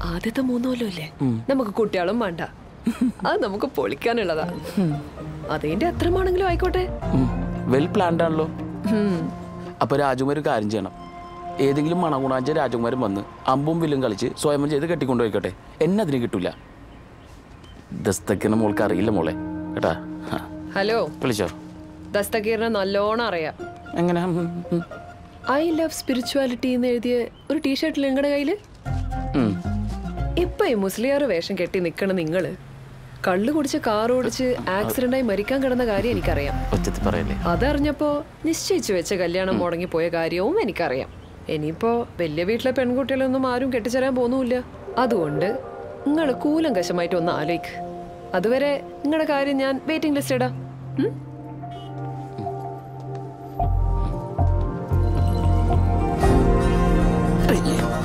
ആദ്യത്തെ മൂന്നോല്ലോ ഇല്ലേ നമുക്ക് കുട്ടികളും വേണ്ട അത് നമുക്ക് പൊളിക്കാനുള്ളതാ അതിന്റെ എത്രമാണെങ്കിലും ആയിക്കോട്ടെ വെൽ പ്ലാൻഡ് ആണല്ലോ ഉം. അപ്പൊ രാജകുമാർ ഒരു കാര്യം ചെയ്യണം ഏതെങ്കിലും മണഗുണാഞ്ച രാജകുമാരൻ വന്ന് അമ്പും വില്ലും കളിച്ച് സ്വയം ചെയ്ത് കെട്ടിക്കൊണ്ടുപോയിക്കോട്ടെ എന്നെ അതിന് കിട്ടൂല ദസ്തക്കിന് മോൾക്ക് അറിയില്ല മോളെ കേട്ടാ ഹാ. ഹലോ വിളിച്ചോ ദസ്തഗീറിനെ നല്ലോണം അറിയാം എങ്ങനെ ഉം, ഉം. ഐ ലവ് സ്പിരിച്വാലിറ്റി എന്ന് എഴുതിയ ഒരു ടീഷർട്ടിൽ നിങ്ങളുടെ കയ്യില് ഉം. ഇപ്പൊ ഈ മുസ്ലിയാർ വേഷം കെട്ടി നിക്കണ നിങ്ങള് കള്ളു കുടിച്ച് കാർ ഓടിച്ച് ആക്സിഡന്റ് ആയി മരിക്കാൻ കിടന്ന കാര്യം എനിക്കറിയാം ഒച്ചത്തിൽ പറയല്ലേ അതറിഞ്ഞപ്പോ നിശ്ചയിച്ചു വെച്ച കല്യാണം മുടങ്ങിപ്പോയ കാര്യവും എനിക്കറിയാം ഇനിയിപ്പോ വലിയ വീട്ടിലെ പെൺകുട്ടികളൊന്നും ആരും കെട്ടിച്ചേരാൻ പോകുന്നുമില്ല അതുകൊണ്ട് നിങ്ങൾ കൂലം കശമായിട്ട് ഒന്ന് ആലോചിക്ക് അതുവരെ നിങ്ങളുടെ കാര്യം ഞാൻ വെയിറ്റിംഗ് ലിസ്റ്റ് ഇടാം ഉം? അയ്യേ.